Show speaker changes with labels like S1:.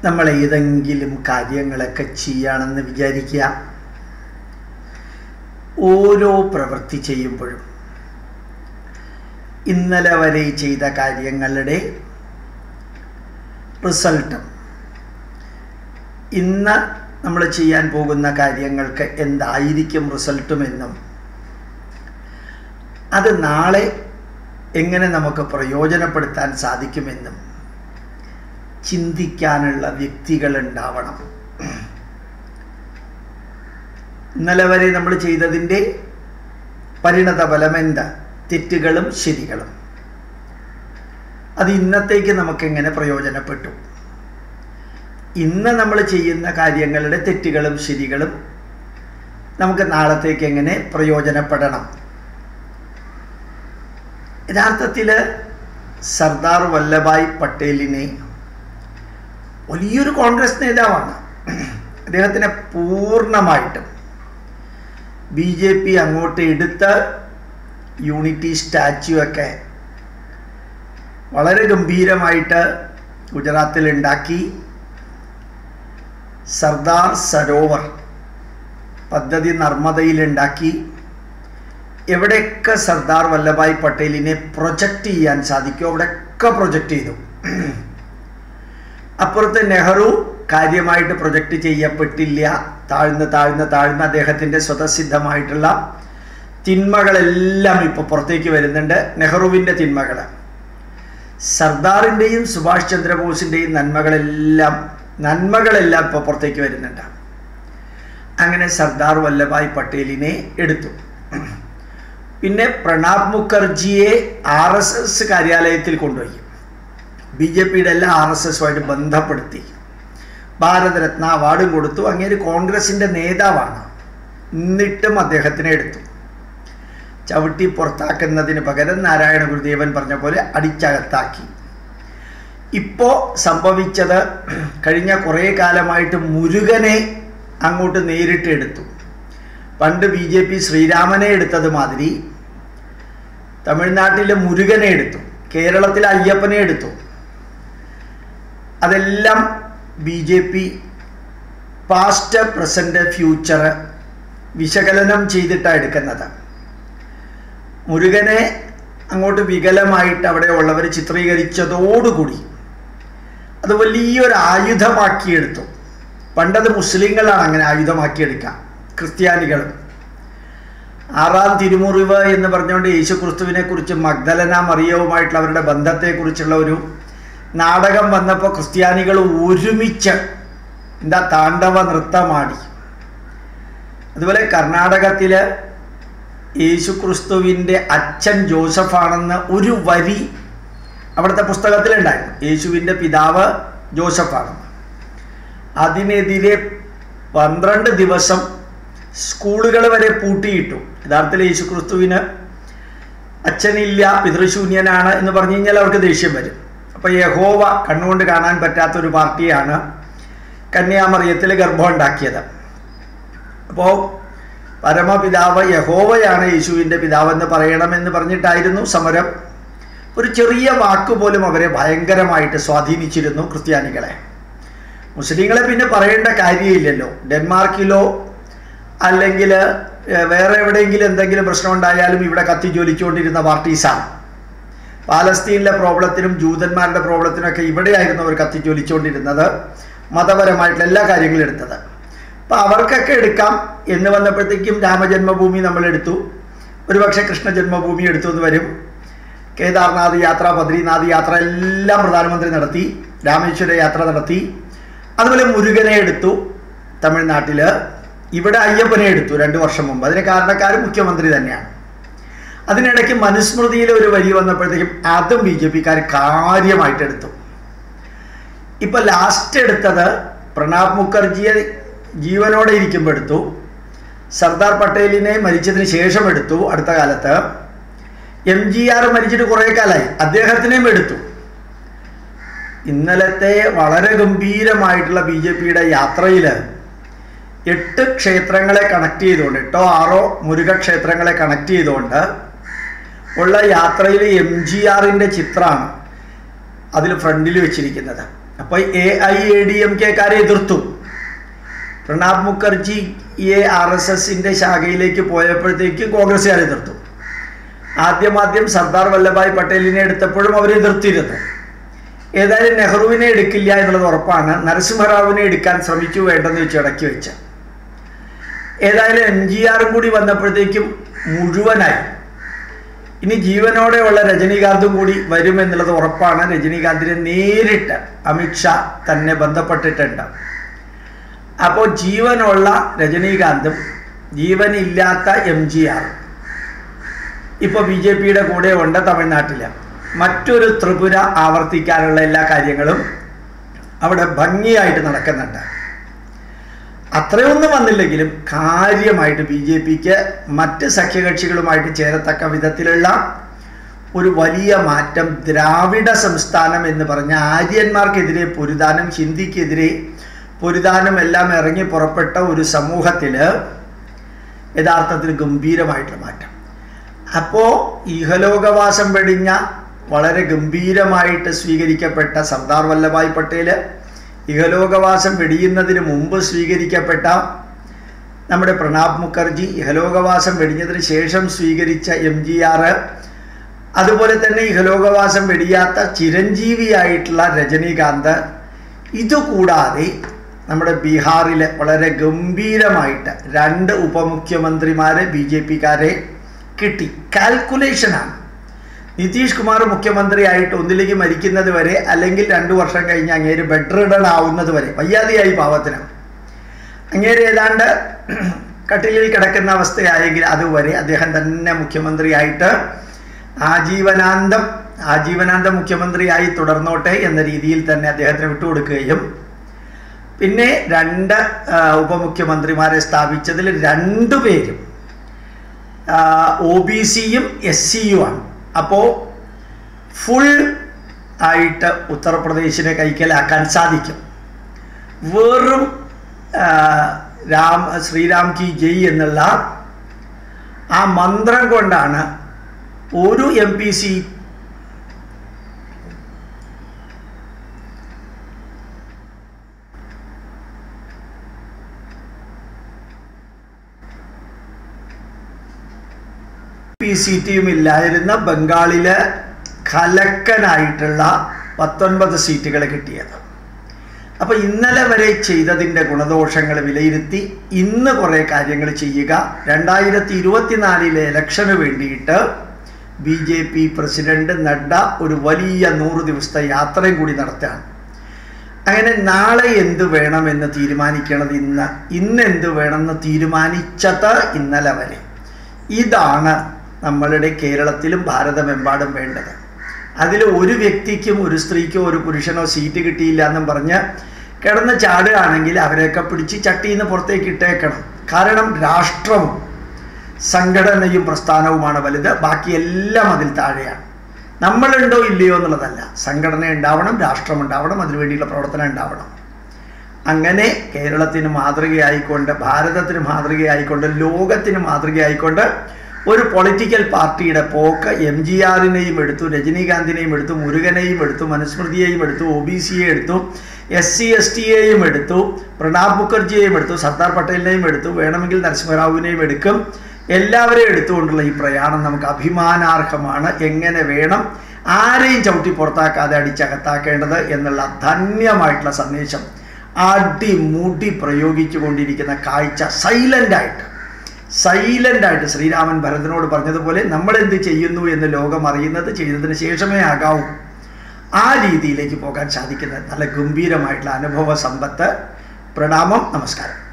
S1: നമ്മൾ ഏതെങ്കിലും കാര്യങ്ങളൊക്കെ ചെയ്യുകയാണെന്ന് വിചാരിക്കുക ഓരോ പ്രവൃത്തി ചെയ്യുമ്പോഴും ഇന്നലെ വരെ ചെയ്ത കാര്യങ്ങളുടെ റിസൾട്ടും ഇന്ന് നമ്മൾ ചെയ്യാൻ പോകുന്ന കാര്യങ്ങൾക്ക് എന്തായിരിക്കും റിസൾട്ടുമെന്നും അത് നാളെ എങ്ങനെ നമുക്ക് പ്രയോജനപ്പെടുത്താൻ സാധിക്കുമെന്നും ചിന്തിക്കാനുള്ള വ്യക്തികൾ ഉണ്ടാവണം ഇന്നലെ വരെ നമ്മൾ ചെയ്തതിൻ്റെ പരിണത ഫലം എന്താ തെറ്റുകളും ശരികളും അത് ഇന്നത്തേക്ക് നമുക്ക് എങ്ങനെ പ്രയോജനപ്പെട്ടു ഇന്ന് നമ്മൾ ചെയ്യുന്ന കാര്യങ്ങളുടെ തെറ്റുകളും ശരികളും നമുക്ക് നാളത്തേക്ക് എങ്ങനെ പ്രയോജനപ്പെടണം യഥാർത്ഥത്തിൽ സർദാർ വല്ലഭായ് പട്ടേലിനെ വലിയൊരു കോൺഗ്രസ് നേതാവാണ് അദ്ദേഹത്തിനെ പൂർണ്ണമായിട്ടും ബി ജെ പി അങ്ങോട്ട് എടുത്ത് യൂണിറ്റി സ്റ്റാച്യു ഒക്കെ വളരെ ഗംഭീരമായിട്ട് ഗുജറാത്തിൽ ഉണ്ടാക്കി സർദാർ സരോവർ പദ്ധതി നർമ്മദയിലുണ്ടാക്കി എവിടെയൊക്കെ സർദാർ വല്ലഭായ് പട്ടേലിനെ പ്രൊജക്റ്റ് ചെയ്യാൻ സാധിക്കും അവിടെയൊക്കെ പ്രൊജക്റ്റ് ചെയ്തു അപ്പുറത്ത് നെഹ്റു കാര്യമായിട്ട് പ്രൊജക്റ്റ് ചെയ്യപ്പെട്ടില്ല താഴ്ന്ന് താഴ്ന്ന് താഴ്ന്ന് അദ്ദേഹത്തിൻ്റെ സ്വതസിദ്ധമായിട്ടുള്ള തിന്മകളെല്ലാം ഇപ്പോൾ പുറത്തേക്ക് വരുന്നുണ്ട് നെഹ്റുവിൻ്റെ തിന്മകൾ സർദാറിൻ്റെയും സുഭാഷ് ചന്ദ്രബോസിൻ്റെയും നന്മകളെല്ലാം നന്മകളെല്ലാം ഇപ്പോൾ പുറത്തേക്ക് വരുന്നുണ്ട് അങ്ങനെ സർദാർ വല്ലഭായ് പട്ടേലിനെ എടുത്തു പിന്നെ പ്രണാബ് മുഖർജിയെ ആർ എസ് എസ് കാര്യാലയത്തിൽ കൊണ്ടുപോയി ബി ജെ പിയുടെ എല്ലാം ആർ എസ് എസുമായിട്ട് ബന്ധപ്പെടുത്തി ഭാരതരത്ന അവാർഡും കൊടുത്തു അങ്ങേര് കോൺഗ്രസിൻ്റെ നേതാവാണ് എന്നിട്ടും അദ്ദേഹത്തിനെ എടുത്തു ചവിട്ടി പുറത്താക്കുന്നതിന് പകരം നാരായണ ഗുരുദേവൻ പറഞ്ഞ പോലെ അടിച്ചകത്താക്കി ഇപ്പോൾ സംഭവിച്ചത് കഴിഞ്ഞ കുറേ കാലമായിട്ട് മുരുകനെ അങ്ങോട്ട് നേരിട്ട് എടുത്തു പണ്ട് ബി ജെ പി ശ്രീരാമനെ എടുത്തത് മാതിരി തമിഴ്നാട്ടിലെ മുരുകനെ എടുത്തു കേരളത്തിലെ അയ്യപ്പനെ എടുത്തു അതെല്ലാം B J P past present future വിശകലനം ചെയ്തിട്ടാണ് എടുക്കുന്നത് മുരുകനെ അങ്ങോട്ട് വികലമായിട്ട് അവിടെ ഉള്ളവർ ചിത്രീകരിച്ചതോടുകൂടി അത് വലിയൊരു ആയുധമാക്കിയെടുത്തു പണ്ടത് മുസ്ലിങ്ങളാണ് അങ്ങനെ ആയുധമാക്കിയെടുക്കുക ക്രിസ്ത്യാനികളും ആറാം തിരുമുറിവ് എന്ന് പറഞ്ഞുകൊണ്ട് യേശു ക്രിസ്തുവിനെ കുറിച്ച് മഗ്ദലന മറിയവുമായിട്ടുള്ള അവരുടെ ബന്ധത്തെക്കുറിച്ചുള്ള ഒരു നാടകം വന്നപ്പോൾ ക്രിസ്ത്യാനികൾ ഒരുമിച്ച് എന്താ താണ്ഡവ നൃത്തമാടി അതുപോലെ കർണാടകത്തിൽ യേശു ക്രിസ്തുവിൻ്റെ അച്ഛൻ ജോസഫാണെന്ന് ഒരു വരി അവിടുത്തെ പുസ്തകത്തിലുണ്ടായിരുന്നു യേശുവിൻ്റെ പിതാവ് ജോസഫാണെന്ന് അതിനെതിരെ പന്ത്രണ്ട് ദിവസം സ്കൂളുകൾ വരെ പൂട്ടിയിട്ടു യഥാർത്ഥത്തിൽ യേശു ക്രിസ്തുവിന് അച്ഛനില്ല പിതൃശൂന്യനാണ് എന്ന് പറഞ്ഞു കഴിഞ്ഞാൽ അവർക്ക് ദേഷ്യം വരും അപ്പോൾ യഹോവ കണ്ണുകൊണ്ട് കാണാൻ പറ്റാത്ത ഒരു പാർട്ടിയാണ് കന്യാമറിയത്തിൽ ഗർഭം ഉണ്ടാക്കിയത് അപ്പോൾ പരമപിതാവ് യഹോവയാണ് യേശുവിൻ്റെ പിതാവെന്ന് പറയണമെന്ന് പറഞ്ഞിട്ടായിരുന്നു സമരം ഒരു ചെറിയ വാക്ക് പോലും അവരെ ഭയങ്കരമായിട്ട് സ്വാധീനിച്ചിരുന്നു ക്രിസ്ത്യാനികളെ മുസ്ലിങ്ങളെ പിന്നെ പറയേണ്ട കാര്യമില്ലല്ലോ ഡെൻമാർക്കിലോ അല്ലെങ്കിൽ വേറെ എവിടെയെങ്കിലും എന്തെങ്കിലും പ്രശ്നം ഉണ്ടായാലും ഇവിടെ കത്തി ജ്വലിച്ചുകൊണ്ടിരുന്ന പാർട്ടീസാണ് പാലസ്തീനിലെ പ്രോബ്ലത്തിനും ജൂതന്മാരുടെ പ്രോബ്ലത്തിനൊക്കെ ഇവിടെയായിരുന്നു അവർ കത്തി ജ്വലിച്ചുകൊണ്ടിരുന്നത് മതപരമായിട്ടുള്ള എല്ലാ കാര്യങ്ങളും എടുത്തത് അപ്പം അവർക്കൊക്കെ എടുക്കാം എന്ന് വന്നപ്പോഴത്തേക്കും രാമജന്മഭൂമി നമ്മൾ എടുത്തു ഒരുപക്ഷെ കൃഷ്ണ ജന്മഭൂമി എടുത്തു എന്ന് വരും കേദാർനാഥ് യാത്ര ബദ്രീനാഥ് യാത്ര എല്ലാം പ്രധാനമന്ത്രി നടത്തി രാമേശ്വര യാത്ര നടത്തി അതുപോലെ മുരുകനെ എടുത്തു തമിഴ്നാട്ടിൽ ഇവിടെ അയ്യപ്പനെ എടുത്തു രണ്ട് വർഷം മുമ്പ് അതിന് കാരണക്കാരൻ മുഖ്യമന്ത്രി തന്നെയാണ് അതിനിടയ്ക്ക് മനുസ്മൃതിയിൽ ഒരു വരി വന്നപ്പോഴത്തേക്കും അതും ബി ജെ പിക്കാർ കാര്യമായിട്ട് എടുത്തു ഇപ്പൊ ലാസ്റ്റ് എടുത്തത് പ്രണാബ് മുഖർജിയെ ജീവനോടെ ഇരിക്കുമ്പോൾ എടുത്തു സർദാർ പട്ടേലിനെ മരിച്ചതിന് ശേഷം എടുത്തു അടുത്ത കാലത്ത് എം ജി ആർ മരിച്ചിട്ട് കുറേ കാലമായി അദ്ദേഹത്തിനെയും എടുത്തു ഇന്നലത്തെ വളരെ ഗംഭീരമായിട്ടുള്ള ബി ജെ പിയുടെ യാത്രയിൽ എട്ട് ക്ഷേത്രങ്ങളെ കണക്ട് ചെയ്തുകൊണ്ട് എട്ടോ ആറോ മുരുക ക്ഷേത്രങ്ങളെ കണക്ട് ചെയ്തുകൊണ്ട് ഉള്ള യാത്രയിൽ എം ജി ആറിൻ്റെ ചിത്രമാണ് അതിൽ ഫ്രണ്ടിൽ വെച്ചിരിക്കുന്നത് അപ്പോൾ A I A D M കെക്കാരെ എതിർത്തു പ്രണാബ് മുഖർജിയെ ആർ എസ് എസിൻ്റെ ശാഖയിലേക്ക് പോയപ്പോഴത്തേക്കും കോൺഗ്രസ്സുകാർ എതിർത്തു ആദ്യം ആദ്യം സർദാർ വല്ലഭായ് പട്ടേലിനെ എടുത്തപ്പോഴും അവർ എതിർത്തിരുന്നു ഏതായാലും നെഹ്റുവിനെ എടുക്കില്ല എന്നുള്ളത് ഉറപ്പാണ് നരസിംഹറാവുവിനെ എടുക്കാൻ ശ്രമിച്ചു വേണ്ടെന്ന് വെച്ച് ഇടയ്ക്ക് വെച്ച് ഏതായാലും എം ജി ആറും കൂടി വന്നപ്പോഴത്തേക്കും മുഴുവനായി ഇനി ജീവനോടെയുള്ള രജനീകാന്തും കൂടി വരുമെന്നുള്ളത് ഉറപ്പാണ് രജനീകാന്തിനെ നേരിട്ട് അമിത്ഷാ തന്നെ ബന്ധപ്പെട്ടിട്ടുണ്ട് അപ്പോൾ ജീവനുള്ള രജനീകാന്തും ജീവനില്ലാത്ത എം ജി ആറും ഇപ്പോൾ ബി ജെ പിയുടെ കൂടെ ഉണ്ട് തമിഴ്നാട്ടിൽ മറ്റൊരു ത്രിപുര ആവർത്തിക്കാനുള്ള എല്ലാ കാര്യങ്ങളും അവിടെ ഭംഗിയായിട്ട് നടക്കുന്നുണ്ട് അത്രയൊന്നും വന്നില്ലെങ്കിലും കാര്യമായിട്ട് ബി ജെ പിക്ക് മറ്റ് സഖ്യകക്ഷികളുമായിട്ട് ചേരത്തക്ക വിധത്തിലുള്ള ഒരു വലിയ മാറ്റം ദ്രാവിഡ സംസ്ഥാനം എന്ന് പറഞ്ഞ ആര്യന്മാർക്കെതിരെ പൊരുതാനും ഹിന്ദിക്കെതിരെ പൊരുതാനും എല്ലാം ഇറങ്ങി പുറപ്പെട്ട ഒരു സമൂഹത്തിൽ യഥാർത്ഥത്തിൽ ഗംഭീരമായിട്ടുള്ള മാറ്റം അപ്പോൾ ഇഹലോകവാസം വെടിഞ്ഞ വളരെ ഗംഭീരമായിട്ട് സ്വീകരിക്കപ്പെട്ട സർദാർ വല്ലഭായ് പട്ടേൽ ഇഹലോകവാസം വെടിയുന്നതിന് മുമ്പ് സ്വീകരിക്കപ്പെട്ട നമ്മുടെ പ്രണാബ് മുഖർജി ഇഹലോകവാസം വെടിഞ്ഞതിന് ശേഷം സ്വീകരിച്ച എം ജി ആർ അതുപോലെ തന്നെ ഇഹലോകവാസം വെടിയാത്ത ചിരഞ്ജീവിയായിട്ടുള്ള രജനീകാന്ത് ഇതുകൂടാതെ നമ്മുടെ ബീഹാറിൽ വളരെ ഗംഭീരമായിട്ട് രണ്ട് ഉപമുഖ്യമന്ത്രിമാരെ ബി ജെ പിക്കാരെ കിട്ടി കാൽക്കുലേഷനാണ് നിതീഷ് കുമാർ മുഖ്യമന്ത്രിയായിട്ട് ഒന്നിലേക്ക് മരിക്കുന്നത് വരെ അല്ലെങ്കിൽ രണ്ടു വർഷം കഴിഞ്ഞ് അങ്ങേര് ബെഡ് റിഡൺ ആവുന്നത് വരെ വയ്യാതെയായി പാവത്തിന് അങ്ങേര് ഏതാണ്ട് കട്ടിലിൽ കിടക്കുന്ന അവസ്ഥയായെങ്കിൽ അതുവരെ അദ്ദേഹം തന്നെ മുഖ്യമന്ത്രിയായിട്ട് ആജീവനാന്തം ആജീവനാന്ത മുഖ്യമന്ത്രിയായി തുടർന്നോട്ടെ എന്ന രീതിയിൽ തന്നെ അദ്ദേഹത്തിന് വിട്ടുകൊടുക്കുകയും പിന്നെ രണ്ട് ഉപമുഖ്യമന്ത്രിമാരെ സ്ഥാപിച്ചതിൽ രണ്ടുപേരും ഒ ബി സിയും എസ് സിയുമാണ് അപ്പോൾ ഫുൾ ആയിട്ട് ഉത്തർപ്രദേശിനെ കൈക്കലാക്കാൻ സാധിക്കും വെറും രാം ശ്രീരാം കി ജയ് എന്നുള്ള ആ മന്ത്രം കൊണ്ടാണ് ഒരു എം പി സി പി സീറ്റും ഇല്ലായിരുന്ന ബംഗാളില് കലക്കനായിട്ടുള്ള പത്തൊൻപത് സീറ്റുകൾ കിട്ടിയത് അപ്പോൾ ഇന്നലെ വരെ ചെയ്തതിൻ്റെ ഗുണദോഷങ്ങൾ വിലയിരുത്തി ഇന്ന് കുറേ കാര്യങ്ങൾ ചെയ്യുക രണ്ടായിരത്തി ഇരുപത്തിനാലിലെ ഇലക്ഷന് വേണ്ടിയിട്ട് B J P president Nadda ഒരു വലിയ നൂറ് ദിവസത്തെ യാത്രയും കൂടി നടത്തുകയാണ് അങ്ങനെ നാളെ എന്ത് വേണമെന്ന് തീരുമാനിക്കണത് ഇന്ന് ഇന്ന് എന്ത് വേണമെന്ന് തീരുമാനിച്ചത് ഇന്നലെ വരെ ഇതാണ് നമ്മളുടെ കേരളത്തിലും ഭാരതമെമ്പാടും വേണ്ടത് അതിൽ ഒരു വ്യക്തിക്കും ഒരു സ്ത്രീക്കോ ഒരു പുരുഷനോ സീറ്റ് കിട്ടിയില്ല എന്നും പറഞ്ഞ് കിടന്ന് ചാടുകയാണെങ്കിൽ അവരെയൊക്കെ പിടിച്ച് ചട്ടിയിൽ നിന്ന് പുറത്തേക്ക് ഇട്ടേക്കണം കാരണം രാഷ്ട്രവും സംഘടനയും പ്രസ്ഥാനവുമാണ് വലുത് ബാക്കിയെല്ലാം അതിൽ താഴെയാണ് നമ്മളുണ്ടോ ഇല്ലയോ എന്നുള്ളതല്ല സംഘടന ഉണ്ടാവണം രാഷ്ട്രം ഉണ്ടാവണം അതിനുവേണ്ടിയുള്ള പ്രവർത്തനം ഉണ്ടാവണം അങ്ങനെ കേരളത്തിന് മാതൃകയായിക്കൊണ്ട് ഭാരതത്തിന് മാതൃകയായിക്കൊണ്ട് ലോകത്തിന് മാതൃകയായിക്കൊണ്ട് ഒരു പൊളിറ്റിക്കൽ പാർട്ടിയുടെ പോക്ക് എം ജി ആറിനെയും എടുത്തു രജനീകാന്തിനെയും എടുത്തു മുരുകനെയും എടുത്തു മനുസ്മൃതിയെയും എടുത്തു ഒ ബി സിയെ എടുത്തു എസ് സി എസ് ടിയെയും എടുത്തു പ്രണാബ് മുഖർജിയെയും എടുത്തു സർദാർ പട്ടേലിനെയും എടുത്തു വേണമെങ്കിൽ നരസിംഹറാവുവിനെയും എടുക്കും എല്ലാവരെയും എടുത്തുകൊണ്ടുള്ള ഈ പ്രയാണം നമുക്ക് അഭിമാനാർഹമാണ് എങ്ങനെ വേണം ആരെയും ചവിട്ടി പുറത്താക്കാതെ അടിച്ചകത്താക്കേണ്ടത് എന്നുള്ള ധന്യമായിട്ടുള്ള സന്ദേശം അടിമുടി പ്രയോഗിച്ചു കൊണ്ടിരിക്കുന്ന കാഴ്ച സൈലൻ്റായിട്ട് സൈലൻ്റായിട്ട് ശ്രീരാമൻ ഭരതനോട് പറഞ്ഞതുപോലെ നമ്മൾ എന്ത് ചെയ്യുന്നു എന്ന് ലോകം അറിയുന്നത് ചെയ്തതിന് ശേഷമേ ആകാവൂ ആ രീതിയിലേക്ക് പോകാൻ സാധിക്കുന്ന നല്ല ഗംഭീരമായിട്ടുള്ള അനുഭവ സമ്പത്ത് പ്രണാമം നമസ്കാരം